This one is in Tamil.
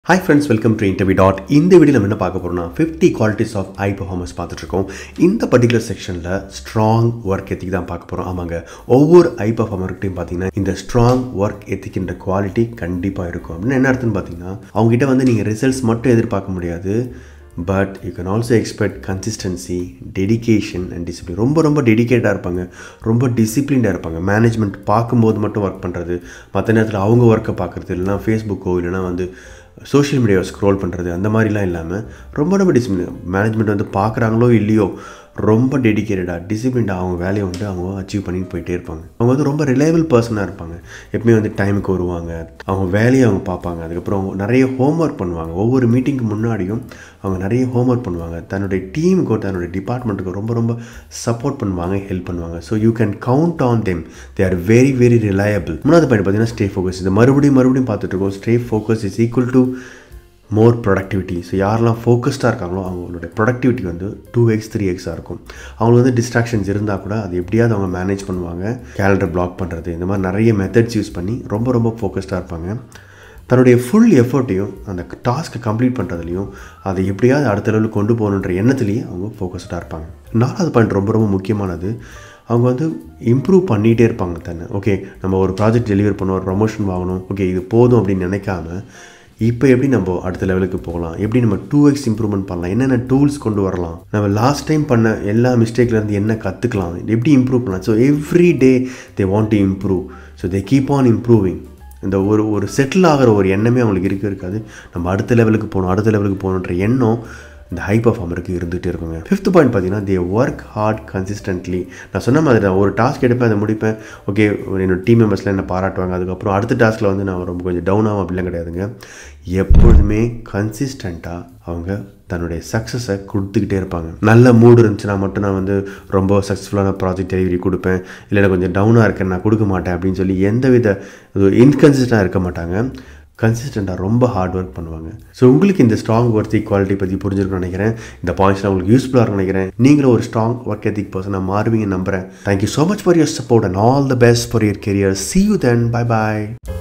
hi friends welcome to interview dot இந்த வீடியோ நம்ம என்ன பார்க்க போகிறோம்னா fifty qualities of high performance பார்த்துட்ருக்கோம் இந்த பர்டிகுலர் செக்ஷனில் ஸ்ட்ராங் ஒர்க் எத்திக் தான் பார்க்க போகிறோம் ஆமாங்க ஒவ்வொரு ஐ பர்ஃபார்மர்கிட்டையும் பார்த்தீங்கன்னா இந்த ஸ்ட்ராங் ஒர்க் எத்திக்கின்ற குவாலிட்டி கண்டிப்பாக இருக்கும் அப்படின்னு என்ன அர்த்தம்னு பார்த்தீங்கன்னா அவங்ககிட்ட வந்து நீங்கள் ரிசல்ட்ஸ் மட்டும் எதிர்பார்க்க முடியாது but you can also expect consistency dedication and discipline ரொம்ப ரொம்ப டெடிகேட்டாக இருப்பாங்க ரொம்ப டிசிப்ளின்டாக இருப்பாங்க மேனேஜ்மெண்ட் பார்க்கும்போது மட்டும் ஒர்க் பண்ணுறது மற்ற நேரத்தில் அவங்க ஒர்க்கை பார்க்குறது இல்லைனா ஃபேஸ்புக்கோ இல்லைனா வந்து சோஷியல் மீடியாவை ஸ்க்ரோல் பண்ணுறது அந்த மாதிரிலாம் இல்லாமல் ரொம்ப ரொம்ப டிசிப்ளின் மேனேஜ்மெண்ட் வந்து பார்க்குறாங்களோ இல்லையோ ரொம்ப டெடிக்கேட்டடாக டிசிப்ளின்டாக அவங்க வேலையை வந்து அவங்க அச்சீவ் பண்ணிட்டு போயிட்டே இருப்பாங்க அவங்க வந்து ரொம்ப ரிலையபிள் பர்சனாக இருப்பாங்க எப்பவுமே வந்து டைமுக்கு வருவாங்க அவங்க வேலையை அவங்க பார்ப்பாங்க அதுக்கப்புறம் அவங்க நிறைய ஹோம்ஒர்க் பண்ணுவாங்க ஒவ்வொரு மீட்டிங்க்கு முன்னாடியும் அவங்க நிறைய ஹோம்ஒர்க் பண்ணுவாங்க தன்னுடைய டீமுக்கோ தன்னுடைய டிபார்ட்மெண்ட்டுக்கோ ரொம்ப ரொம்ப சப்போர்ட் பண்ணுவாங்க ஹெல்ப் பண்ணுவாங்க so you can count on them they are very very reliable மூணாவது பாயிண்ட் பார்த்தீங்கன்னா ஸ்டே ஃபோக்கஸ் இது மறுபடியும் மறுபடியும் பார்த்துட்டு இருக்கோம் stay focus is equal to more productivity so யாரெல்லாம் ஃபோக்கஸ்டாக இருக்காங்களோ அவங்களுடைய ப்ரொடக்டிவிட்டி வந்து டூ எக்ஸ் த்ரீ எக்ஸாக இருக்கும் அவங்களுக்கு வந்து டிஸ்ட்ராக்ஷன்ஸ் இருந்தால் கூட அது எப்படியாவது அவங்க மேனேஜ் பண்ணுவாங்க கேலண்டர் பிளாக் பண்ணுறது இந்த மாதிரி நிறைய மெத்தட்ஸ் யூஸ் பண்ணி ரொம்ப ரொம்ப ஃபோக்கஸ்டாக இருப்பாங்க தன்னுடைய ஃபுல் எஃபர்ட்டையும் அந்த டாஸ்க்கை கம்ப்ளீட் பண்ணுறதுலையும் அதை எப்படியாவது அடுத்த லெவலுக்கு கொண்டு போகணுன்ற எண்ணத்துலேயே அவங்க ஃபோக்கஸ்டாக இருப்பாங்க நாலாவது பாயிண்ட் ரொம்ப ரொம்ப முக்கியமானது அவங்க வந்து இம்ப்ரூவ் பண்ணிகிட்டே இருப்பாங்க தானே ஓகே நம்ம ஒரு ப்ராஜெக்ட் டெலிவர் பண்ணோம் ஒரு ப்ரமோஷன் வாங்கணும் ஓகே இது போதும் அப்படின்னு நினைக்காம இப்போ எப்படி நம்ம அடுத்த லெவலுக்கு போகலாம் எப்படி நம்ம டூ எக்ஸ் இம்ப்ரூவ்மெண்ட் பண்ணலாம் என்னென்ன டூல்ஸ் கொண்டு வரலாம் நம்ம லாஸ்ட் டைம் பண்ண எல்லா மிஸ்டேக்லேருந்து என்ன கற்றுக்கலாம் எப்படி இம்ப்ரூவ் பண்ணலாம் so every day they want to improve so they keep on improving இந்த ஒரு ஒரு செட்டில் ஆகிற ஒரு எண்ணமே அவங்களுக்கு இருக்க இருக்காது நம்ம அடுத்த லெவலுக்கு போகணும் அடுத்த லெவலுக்கு போகணுன்ற எண்ணம் இந்த ஹை பர்ஃபார்மருக்கு இருந்துகிட்டே இருக்குங்க ஃபிஃப்த் பாயிண்ட் பார்த்தீங்கன்னா தே ஒர்க் ஹார்ட் கன்சிஸ்டன்ட்லி நான் சொன்ன மாதிரி தான் ஒரு டாஸ்க் எடுப்பேன் அதை முடிப்பேன் ஓகே என்னோட டீம் மெம்பர்ஸ்லாம் என்ன பாராட்டுவாங்க அதுக்கப்புறம் அடுத்த டாஸ்கில் வந்து நான் ரொம்ப கொஞ்சம் டவுன் ஆகும் அப்படிலாம் கிடையாதுங்க எப்பொழுதுமே கன்சிஸ்டண்ட்டாக அவங்க தன்னுடைய சக்ஸஸை கொடுத்துக்கிட்டே இருப்பாங்க நல்ல மூடு இருந்துச்சுன்னா மட்டும் நான் வந்து ரொம்ப சக்ஸஸ்ஃபுல்லான ப்ராஜெக்ட் டெலிவரி கொடுப்பேன் இல்லை கொஞ்சம் டவுனாக இருக்கேன் நான் கொடுக்க மாட்டேன் அப்படின்னு சொல்லி எந்த வித இன்கன்சிஸ்டண்டாக இருக்க மாட்டாங்க கன்சிஸ்டண்ட்டாக ரொம்ப ஹார்ட் ஒர்க் பண்ணுவாங்க ஸோ உங்களுக்கு இந்த ஸ்ட்ராங் ஒர்க் ஈக்குவாலிட்டி பற்றி புரிஞ்சிருக்கும்னு நினைக்கிறேன் இந்த பாயிண்ட்ஸ்லாம் உங்களுக்கு யூஸ்ஃபுல்லாக இருக்கும்னு நினைக்கிறேன் நீங்களும் ஒரு ஸ்ட்ராங் ஒர்க் எத்திக் பர்சனாக மாறுவீங்க நம்புறேன் thank you so much for your support and all the best for your career see you then bye bye